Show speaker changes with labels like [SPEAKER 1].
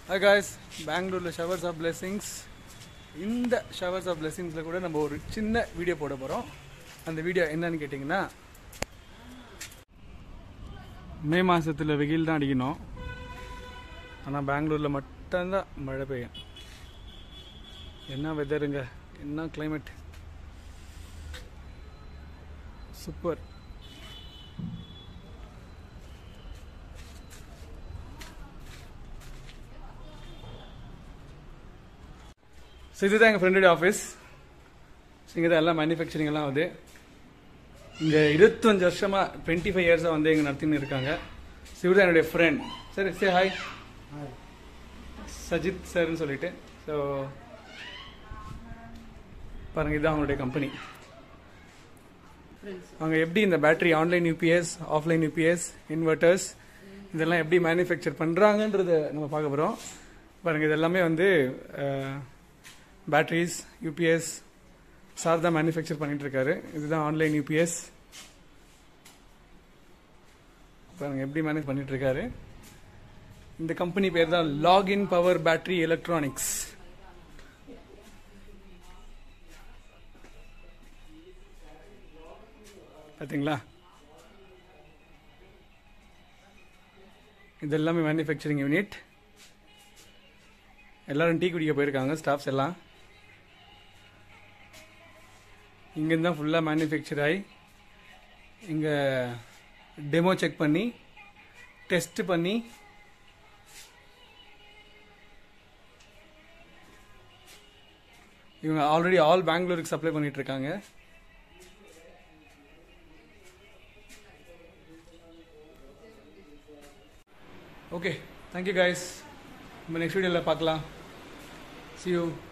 [SPEAKER 1] hi guys பெங்களூரில் showers of blessings இந்த showers of பிளெஸிங்ஸில் கூட நம்ம ஒரு சின்ன வீடியோ போட போகிறோம் அந்த வீடியோ என்னன்னு கேட்டிங்கன்னா மே மாதத்தில் வெயில் தான் அடிக்கணும் ஆனால் பெங்களூரில் மட்டும்தான் மழை பெய்யும் என்ன வெதருங்க என்ன climate சூப்பர் ஸோ இதுதான் எங்கள் ஃப்ரெண்டோட ஆஃபீஸ் இங்கே தான் எல்லாம் மேனுஃபேக்சரிங் எல்லாம் வந்து இங்கே இருபத்தஞ்சு வருஷமாக டுவெண்ட்டி ஃபைவ் இயர்ஸாக வந்து இங்கே நடத்தின்னு இருக்காங்க ஸோ இவர் தான் என்னுடைய ஃப்ரெண்ட் சரி சரி ஹாய் சஜித் சார்னு சொல்லிட்டு ஸோ பாருங்க இதுதான் அவங்களுடைய கம்பெனி அவங்க எப்படி இந்த battery online UPS offline UPS inverters இதெல்லாம் எப்படி மேனுஃபேக்சர் பண்ணுறாங்கன்றத நம்ம பார்க்க போகிறோம் பாருங்க இது எல்லாமே வந்து பேட்டரிஸ் யூபிஎஸ் சார் தான் மேனுஃபேக்சர் பண்ணிட்டு இருக்காரு இதுதான் ஆன்லைன் யூபிஎஸ் பாருங்க எப்படி மேனேஜ் பண்ணிட்டு இருக்காரு இந்த கம்பெனி பேர் தான் லாகின் பவர் பேட்டரி எலக்ட்ரானிக்ஸ் பார்த்தீங்களா இது எல்லாமே மேனுஃபேக்சரிங் யூனிட் எல்லாரும் டீ குடிக்க போயிருக்காங்க ஸ்டாஃப்ஸ் எல்லாம் இங்கேருந்து தான் ஃபுல்லாக மேனுஃபேக்சர் ஆகி இங்கே டெமோ செக் பண்ணி டெஸ்ட் பண்ணி இவங்க ஆல்ரெடி ஆல் பெங்களூருக்கு சப்ளை பண்ணிட்டு இருக்காங்க ஓகே தேங்க்யூ கைஸ் நம்ம நெக்ஸ்ட் வீடியோவில் பார்க்கலாம் see you